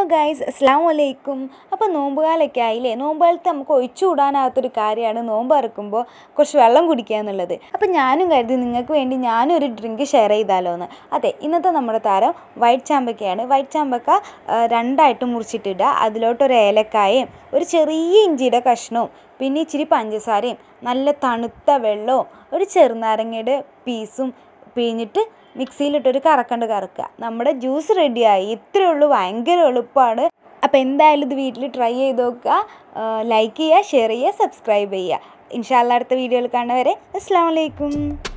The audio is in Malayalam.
ഗൈസ് അസ്സാം വലൈക്കും അപ്പോൾ നോമ്പുകാലൊക്കെ ആയില്ലേ നോമ്പുകാലത്ത് നമുക്ക് ഒഴിച്ചുകൂടാനാകാത്തൊരു കാര്യമാണ് നോമ്പ് ഇറക്കുമ്പോൾ കുറച്ച് വെള്ളം കുടിക്കുക എന്നുള്ളത് അപ്പോൾ ഞാനും കരുതി നിങ്ങൾക്ക് വേണ്ടി ഞാനും ഒരു ഡ്രിങ്ക് ഷെയർ ചെയ്താലോ എന്ന് അതെ ഇന്നത്തെ നമ്മുടെ താരം വൈറ്റ് ചാമ്പക്കയാണ് വൈറ്റ് ചാമ്പക്ക ആ, രണ്ടായിട്ട് മുറിച്ചിട്ടിടുക അതിലോട്ടൊരു ഏലക്കായയും ഒരു ചെറിയ ഇഞ്ചിയുടെ കഷ്ണവും പിന്നെ ഇച്ചിരി പഞ്ചസാരയും നല്ല തണുത്ത വെള്ളവും ഒരു ചെറുനാരങ്ങയുടെ പീസും പിഴിഞ്ഞിട്ട് മിക്സിയിലിട്ടൊരു കറക്കണ്ട് കറക്കുക നമ്മുടെ ജ്യൂസ് റെഡിയായി ഇത്രയേ ഉള്ളൂ ഭയങ്കര എളുപ്പമാണ് അപ്പോൾ എന്തായാലും ഇത് വീട്ടിൽ ട്രൈ ചെയ്ത് നോക്കുക ലൈക്ക് ചെയ്യുക ഷെയർ ചെയ്യുക സബ്സ്ക്രൈബ് ചെയ്യുക ഇൻഷാല്ല അടുത്ത വീഡിയോയിൽ കാണുന്നവരെ അസ്സാം വലൈക്കും